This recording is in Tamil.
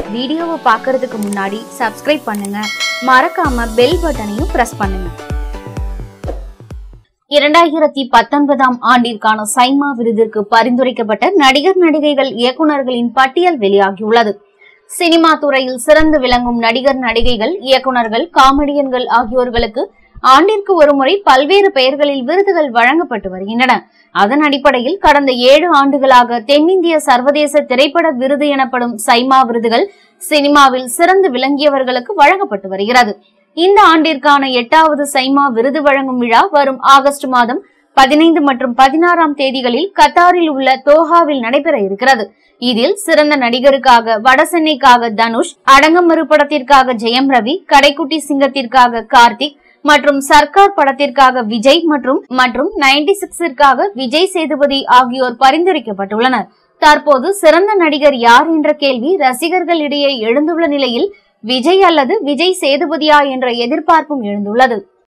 வீடியோவை பார்க்கறதுக்கு முன்னாடி சப்ஸ்கிரைப் பண்ணுங்க மறக்காம பெல் பட்டனையும் பிரஸ் பண்ணுங்க இரண்டாயிரத்தி பத்தொன்பதாம் ஆண்டிற்கான சைமா விருதிற்கு பரிந்துரைக்கப்பட்ட நடிகர் நடிகைகள் இயக்குனர்களின் பட்டியல் வெளியாகியுள்ளது சினிமா துறையில் சிறந்து விளங்கும் நடிகர் நடிகைகள் இயக்குனர்கள் காமெடியன்கள் ஆகியோர்களுக்கு ஆண்டிற்கு ஒருமுறை பல்வேறு பெயர்களில் விருதுகள் வழங்கப்பட்டு வருகின்றன அதன் அடிப்படையில் கடந்த ஏழு ஆண்டுகளாக தென்னிந்திய சர்வதேச திரைப்பட விருது எனப்படும் சைமா விருதுகள் சினிமாவில் சிறந்து விளங்கியவர்களுக்கு வழங்கப்பட்டு வருகிறது இந்த ஆண்டிற்கான எட்டாவது சைமா விருது வழங்கும் விழா வரும் ஆகஸ்ட் மாதம் பதினைந்து மற்றும் பதினாறாம் தேதிகளில் கத்தாரில் உள்ள தோஹாவில் நடைபெற இருக்கிறது இதில் சிறந்த நடிகருக்காக வடசென்னைக்காக தனுஷ் அடங்கமறு படத்திற்காக ஜெயம் ரவி கடைக்குட்டி சிங்கத்திற்காக கார்த்திக் மற்றும் சர்க்கார் படத்திற்காக விஜய் மற்றும் மற்றும் நைன்டி சிக்ஸிற்காக விஜய் சேதுபதி ஆகியோர் பரிந்துரைக்கப்பட்டுள்ளனர் தற்போது சிறந்த நடிகர் யார் என்ற கேள்வி ரசிகர்களிடையே எழுந்துள்ள நிலையில் விஜய் அல்லது விஜய் சேதுபதியா என்ற எதிர்பார்ப்பும் எழுந்துள்ளது